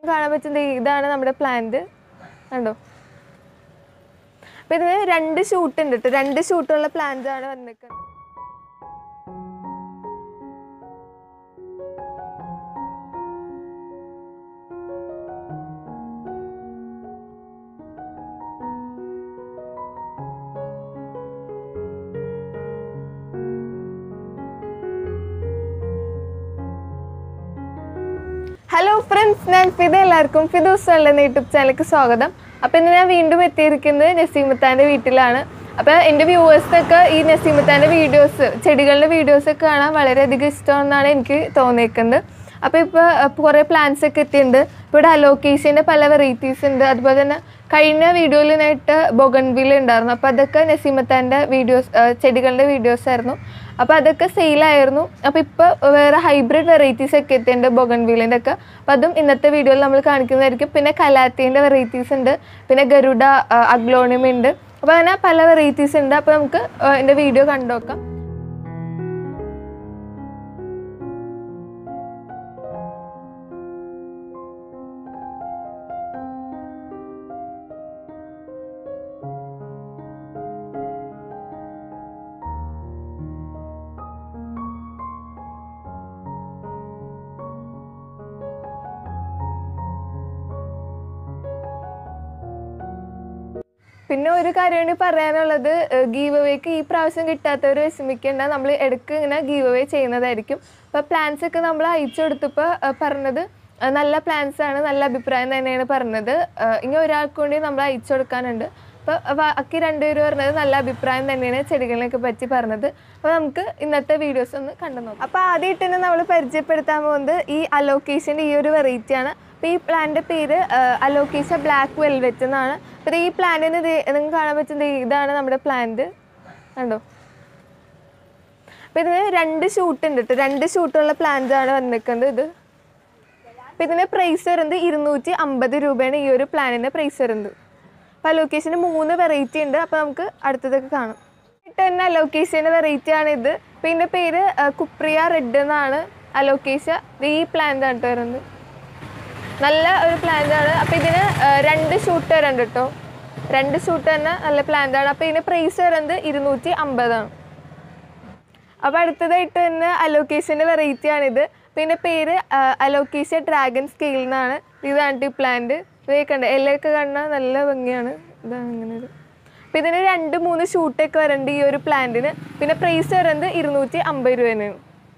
കാണാൻ പറ്റുന്നത് ഇതാണ് നമ്മുടെ പ്ലാന്റ് കണ്ടോ അപ്പൊ ഇതിന് രണ്ട് ഷൂട്ട് ഉണ്ട് കേട്ടോ രണ്ട് ഷൂട്ടുള്ള പ്ലാന്റ് ആണ് വന്നിരിക്കുന്നത് ഹലോ ഫ്രണ്ട്സ് ഞാൻ ഫിദ എല്ലാവർക്കും ഫിദൂസ് എന്ന യൂട്യൂബ് ചാനലിലേക്ക് സ്വാഗതം അപ്പോൾ ഇന്ന് ഞാൻ വീണ്ടും എത്തിയിരിക്കുന്നത് നസീമത്താൻ്റെ വീട്ടിലാണ് അപ്പോൾ എൻ്റെ വ്യൂവേഴ്സൊക്കെ ഈ നസീമത്താൻ്റെ വീഡിയോസ് ചെടികളുടെ വീഡിയോസ് ഒക്കെ കാണാൻ വളരെയധികം ഇഷ്ടമെന്നാണ് എനിക്ക് തോന്നിയേക്കുന്നത് അപ്പോൾ ഇപ്പോൾ കുറേ പ്ലാന്റ്സ് ഒക്കെ എത്തിയിട്ടുണ്ട് ഇപ്പോൾ ഇവിടെ അലോക്കേഷ്യൻ്റെ പല വെറൈറ്റീസ് ഉണ്ട് അതുപോലെ തന്നെ കഴിഞ്ഞ വീഡിയോയിൽ നേട്ട് ബൊഗൺവിൽ ഉണ്ടായിരുന്നു അപ്പോൾ അതൊക്കെ നസീമത്താൻ്റെ വീഡിയോസ് ചെടികളുടെ വീഡിയോസ് ആയിരുന്നു അപ്പോൾ അതൊക്കെ സെയിലായിരുന്നു അപ്പോൾ ഇപ്പോൾ വേറെ ഹൈബ്രിഡ് വെറൈറ്റീസ് ഒക്കെ എത്തിയിട്ടുണ്ട് ബൊഗൺവിലിൻ്റെ ഒക്കെ അപ്പോൾ അതും ഇന്നത്തെ വീഡിയോയിൽ നമ്മൾ കാണിക്കുന്നതായിരിക്കും പിന്നെ കലാത്തീൻ്റെ വെറൈറ്റീസ് ഉണ്ട് പിന്നെ ഗരുഡ അഗ്ലോണിമ ഉണ്ട് അപ്പോൾ അങ്ങനെ പല വെറൈറ്റീസ് ഉണ്ട് അപ്പോൾ നമുക്ക് എൻ്റെ വീഡിയോ കണ്ടു നോക്കാം പിന്നെ ഒരു കാര്യം കൂടി പറയാനുള്ളത് ഗീവ് അവേക്ക് ഈ പ്രാവശ്യം കിട്ടാത്തവർ വിഷമിക്കേണ്ട നമ്മൾ ഇടയ്ക്ക് ഇങ്ങനെ ഗീവ് അവേ ചെയ്യുന്നതായിരിക്കും അപ്പോൾ പ്ലാൻസ് ഒക്കെ നമ്മൾ അയച്ചു കൊടുത്തപ്പോൾ പറഞ്ഞത് അഹ് നല്ല പ്ലാൻസ് ആണ് നല്ല അഭിപ്രായം തന്നെയാണ് പറഞ്ഞത് അഹ് ഇനി ഒരാൾക്ക് കൂടി നമ്മൾ അയച്ചു കൊടുക്കാനുണ്ട് അപ്പോൾ ബാക്കി രണ്ടുപേരും പറഞ്ഞത് നല്ല അഭിപ്രായം തന്നെയാണ് ചെടികളെയൊക്കെ പറ്റി പറഞ്ഞത് അപ്പോൾ നമുക്ക് ഇന്നത്തെ വീഡിയോസ് ഒന്ന് കണ്ടു നോക്കാം അപ്പോൾ ആദ്യമായിട്ട് തന്നെ നമ്മൾ പരിചയപ്പെടുത്താൻ പോകുന്നത് ഈ അലോക്കേഷൻ്റെ ഈ ഒരു വെറൈറ്റിയാണ് അപ്പോൾ ഈ പ്ലാന്റിൻ്റെ പേര് അലോക്കേഷ ബ്ലാക്ക് വെൽവെറ്റ് എന്നാണ് അപ്പോൾ ഈ പ്ലാന്റിന് നിങ്ങൾക്ക് കാണാൻ പറ്റുന്നത് ഇതാണ് നമ്മുടെ പ്ലാന്റ് കണ്ടോ അപ്പോൾ ഇതിന് രണ്ട് ഷൂട്ട് ഉണ്ട് കേട്ടോ രണ്ട് ഷൂട്ടുള്ള പ്ലാന്റ് ആണ് വന്നിരിക്കുന്നത് ഇത് അപ്പോൾ ഇതിന് പ്രൈസ് വരുന്നത് ഇരുന്നൂറ്റി അമ്പത് രൂപയാണ് ഈ ഒരു പ്ലാനിൻ്റെ പ്രൈസ് വരുന്നത് അപ്പോൾ അലോക്കേഷന് മൂന്ന് വെറൈറ്റി ഉണ്ട് അപ്പോൾ നമുക്ക് അടുത്തതൊക്കെ കാണാം ഇട്ട് തന്നെ അലോക്കേഷ്യൻ്റെ വെറൈറ്റി ആണ് ഇത് അപ്പോൾ ഇതിൻ്റെ പേര് ആ, കുപ്രിയ റെഡ് എന്നാണ് അലോക്കേഷ്യ ഇത് ഈ പ്ലാന്റ് ആണ് കേട്ടോ വരുന്നത് നല്ല ഒരു പ്ലാന്റ് ആണ് അപ്പോൾ ഇതിന് ആ, രണ്ട് ഷൂട്ട് വരുന്നുണ്ട് കേട്ടോ രണ്ട് ഷൂട്ട് തന്നെ നല്ല പ്ലാന്റ് ആണ് അപ്പോൾ ഇതിന് പ്രൈസ് വരുന്നത് ഇരുന്നൂറ്റി അമ്പതാണ് അപ്പോൾ അടുത്തതായിട്ട് തന്നെ അലോക്കേഷൻ്റെ വെറൈറ്റി ആണിത് പിന്നെ പേര് അലോക്കേഷ്യ ഡ്രാഗൺ സ്കെയിൽ എന്നാണ് ഇതാണ് ഈ പ്ലാന്റ് ഇതൊക്കെ ഇലയൊക്കെ കാണാൻ നല്ല ഭംഗിയാണ് ഇതാണ് ഇങ്ങനെ ഒരു അപ്പോൾ ഇതിന് രണ്ട് മൂന്ന് ഷൂട്ടൊക്കെ വരണ്ട് ഈ ഒരു പ്ലാന്റിന് പിന്നെ പ്രൈസ് വരുന്നത് ഇരുന്നൂറ്റി അമ്പത് രൂപയാണ്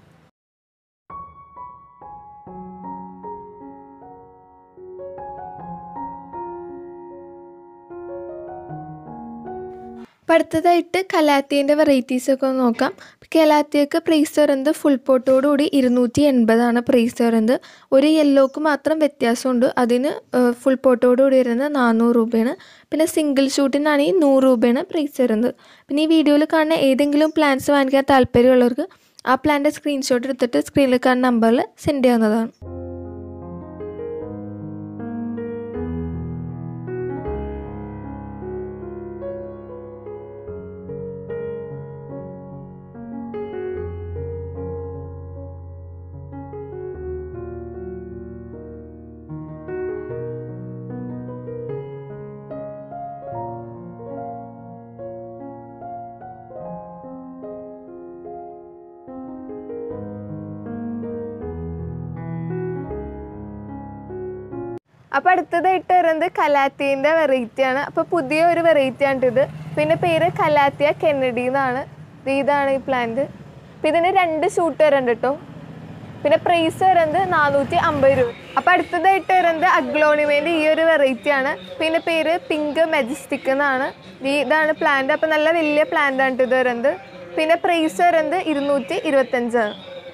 അപ്പം അടുത്തതായിട്ട് കലാത്തിയൻ്റെ വെറൈറ്റീസ് ഒക്കെ ഒന്ന് നോക്കാം കലാത്തിയൊക്കെ പ്രൈസ് വരുന്നത് ഫുൾ പോട്ടോടുകൂടി ഇരുന്നൂറ്റി എൺപതാണ് പ്രൈസ് വരുന്നത് ഒരു യെല്ലോക്ക് മാത്രം വ്യത്യാസമുണ്ട് അതിന് ഫുൾ പോട്ടോടുകൂടി വരുന്നത് നാനൂറ് രൂപയാണ് പിന്നെ സിംഗിൾ ഷൂട്ടിനാണെങ്കിൽ നൂറ് രൂപയാണ് പ്രൈസ് വരുന്നത് പിന്നെ ഈ വീഡിയോയിൽ കാണുന്ന ഏതെങ്കിലും പ്ലാൻസ് വാങ്ങിക്കാൻ താല്പര്യമുള്ളവർക്ക് ആ പ്ലാൻ്റെ സ്ക്രീൻഷോട്ട് എടുത്തിട്ട് സ്ക്രീനിൽ കാണുന്ന നമ്പറിൽ സെൻഡ് ചെയ്യാവുന്നതാണ് അപ്പോൾ അടുത്തതായിട്ട് വരുന്നത് കലാത്തിയൻ്റെ വെറൈറ്റിയാണ് അപ്പോൾ പുതിയ ഒരു വെറൈറ്റി ആണ് ഇത് പിന്നെ പേര് കലാത്തിയ കെന്നഡി എന്നാണ് ദേ ഇതാണ് ഈ പ്ലാന്റ് അപ്പോൾ ഇതിന് രണ്ട് ഷൂട്ട് വരുന്നുണ്ട് കേട്ടോ പിന്നെ പ്രൈസ് വരുന്നത് നാനൂറ്റി അമ്പത് രൂപ അപ്പോൾ അടുത്തതായിട്ട് വരുന്നത് അഗ്ലോണിമേൻ്റെ ഈ ഒരു വെറൈറ്റി ആണ് പിന്നെ പേര് പിങ്ക് മെജസ്റ്റിക് എന്നാണ് ഈ ഇതാണ് പ്ലാന്റ് അപ്പോൾ നല്ല വലിയ പ്ലാന്റ് ആണ് ഇത് വരുന്നത് പിന്നെ പ്രൈസ് വരുന്നത് ഇരുന്നൂറ്റി ഇരുപത്തഞ്ചാണ്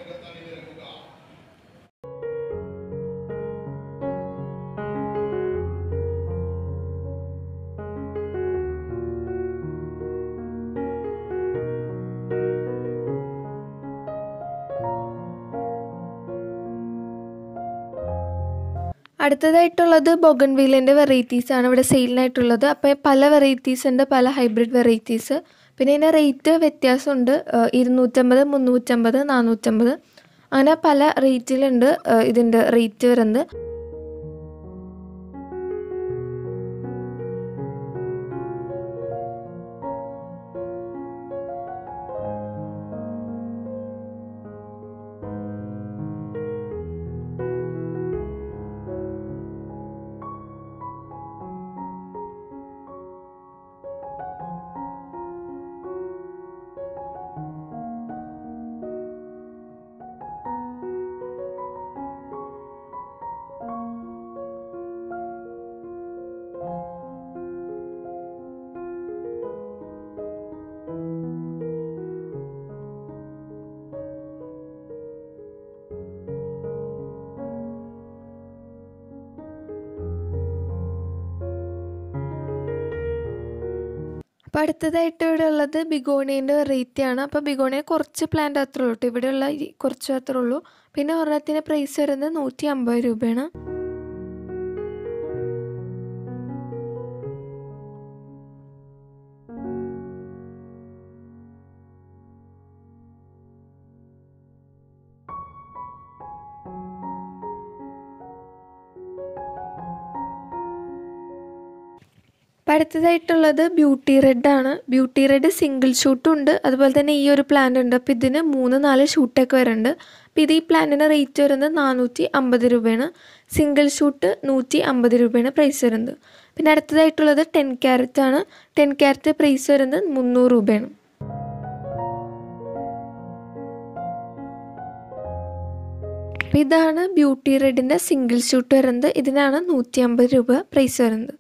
അടുത്തതായിട്ടുള്ളത് ബൊഗൺവീലിൻ്റെ വെറൈറ്റീസ് ആണ് ഇവിടെ സെയിലിനായിട്ടുള്ളത് അപ്പോൾ പല വെറൈറ്റീസ് ഉണ്ട് പല ഹൈബ്രിഡ് വെറൈറ്റീസ് പിന്നെ ഇതിൻ്റെ റേറ്റ് വ്യത്യാസമുണ്ട് ഏഹ് ഇരുന്നൂറ്റമ്പത് മുന്നൂറ്റമ്പത് നാനൂറ്റമ്പത് അങ്ങനെ പല റേറ്റിലുണ്ട് ഏഹ് ഇതിൻ്റെ റേറ്റ് വരുന്നത് അപ്പോൾ അടുത്തതായിട്ട് ഇവിടെ ഉള്ളത് ബിഗോണിയൻ്റെ വെറൈറ്റി ആണ് അപ്പോൾ ബിഗോണിയ കുറച്ച് പ്ലാന്റ് അത്രേ ഉള്ളൂ കേട്ടോ ഇവിടെയുള്ള ഈ കുറച്ച് മാത്രമേ ഉള്ളൂ പിന്നെ ഒരെണ്ണത്തിന് പ്രൈസ് വരുന്നത് നൂറ്റി അമ്പത് രൂപയാണ് അപ്പം അടുത്തതായിട്ടുള്ളത് ബ്യൂട്ടി റെഡ് ആണ് ബ്യൂട്ടി റെഡ് സിംഗിൾ ഷൂട്ടും ഉണ്ട് അതുപോലെ തന്നെ ഈ ഒരു പ്ലാന്റ് ഉണ്ട് അപ്പോൾ ഇതിന് മൂന്ന് നാല് ഷൂട്ടൊക്കെ വരുന്നുണ്ട് അപ്പോൾ ഇത് ഈ പ്ലാന്റിന് റേറ്റ് വരുന്നത് നാനൂറ്റി അമ്പത് രൂപയാണ് സിംഗിൾ ഷൂട്ട് നൂറ്റി അമ്പത് രൂപയാണ് പ്രൈസ് വരുന്നത് പിന്നെ അടുത്തതായിട്ടുള്ളത് ടെൻ ക്യാരറ്റ് ആണ് ടെൻ ക്യാരറ്റ് പ്രൈസ് വരുന്നത് മുന്നൂറ് രൂപയാണ് അപ്പോൾ ഇതാണ് ബ്യൂട്ടി റെഡിൻ്റെ സിംഗിൾ ഷൂട്ട് വരുന്നത് ഇതിനാണ് നൂറ്റി അമ്പത് രൂപ പ്രൈസ് വരുന്നത്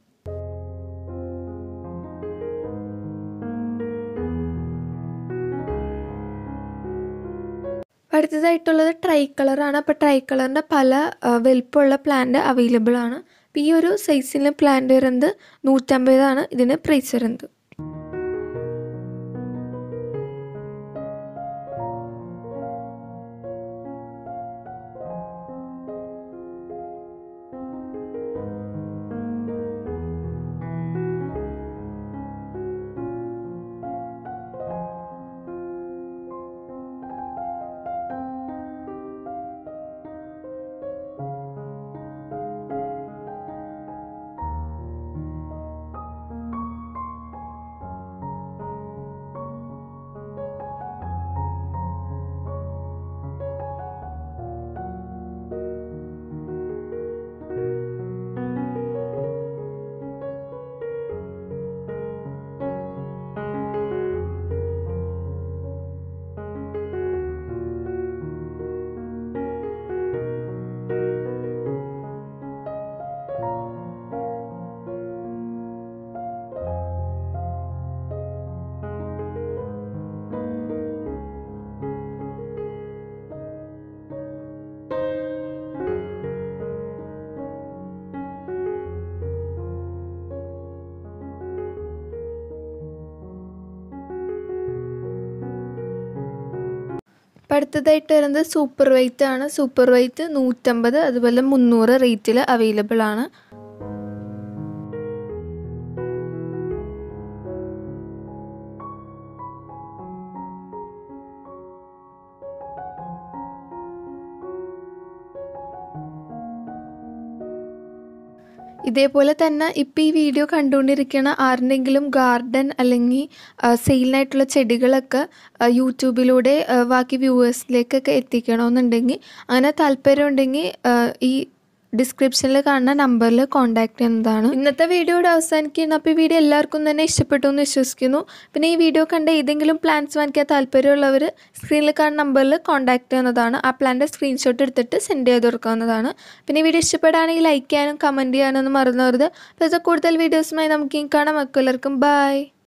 അടുത്തതായിട്ടുള്ളത് ട്രൈ കളറാണ് അപ്പോൾ ട്രൈ കളറിൻ്റെ പല വലുപ്പമുള്ള പ്ലാന്റ് അവൈലബിൾ ആണ് അപ്പോൾ ഈ ഒരു സൈസിലെ പ്ലാന്റ് വരുന്നത് നൂറ്റമ്പതാണ് ഇതിന് പ്രൈസ് വരുന്നത് അപ്പോൾ അടുത്തതായിട്ട് വരുന്നത് സൂപ്പർ വൈറ്റ് ആണ് സൂപ്പർ വൈറ്റ് നൂറ്റമ്പത് അതുപോലെ മുന്നൂറ് റേറ്റിൽ അവൈലബിൾ ആണ് ഇതേപോലെ തന്നെ ഇപ്പോൾ ഈ വീഡിയോ കണ്ടുകൊണ്ടിരിക്കുന്ന ആരുടെങ്കിലും ഗാർഡൻ അല്ലെങ്കിൽ സെയിലിനായിട്ടുള്ള ചെടികളൊക്കെ ആ, യൂട്യൂബിലൂടെ ആ, ബാക്കി വ്യൂവേഴ്സിലേക്കൊക്കെ എത്തിക്കണമെന്നുണ്ടെങ്കിൽ അങ്ങനെ താല്പര്യമുണ്ടെങ്കിൽ ആ, ഈ ഡിസ്ക്രിപ്ഷനിൽ കാണുന്ന നമ്പറിൽ കോൺടാക്ട് ചെയ്യുന്നതാണ് ഇന്നത്തെ വീഡിയോയുടെ അവസാനിക്കുന്നു അപ്പോൾ ഈ വീഡിയോ എല്ലാവർക്കും തന്നെ ഇഷ്ടപ്പെട്ടു എന്ന് വിശ്വസിക്കുന്നു പിന്നെ ഈ വീഡിയോ കണ്ട ഏതെങ്കിലും പ്ലാൻസ് വാങ്ങിക്കാൻ താല്പര്യമുള്ളവർ സ്ക്രീനിൽ കാണുന്ന നമ്പറിൽ കോൺടാക്ട് ചെയ്യുന്നതാണ് ആ പ്ലാൻ്റെ സ്ക്രീൻഷോട്ട് എടുത്തിട്ട് സെൻഡ് ചെയ്ത് കൊടുക്കാവുന്നതാണ് പിന്നെ ഈ വീഡിയോ ഇഷ്ടപ്പെടുകയാണെങ്കിൽ ലൈക്ക് ചെയ്യാനും കമൻറ്റ് ചെയ്യാനൊന്നും മറന്നു വരുത് അപ്പോൾ ഇത് കൂടുതൽ വീഡിയോസുമായി നമുക്ക് ഇനി കാണാം എല്ലാവർക്കും ബൈ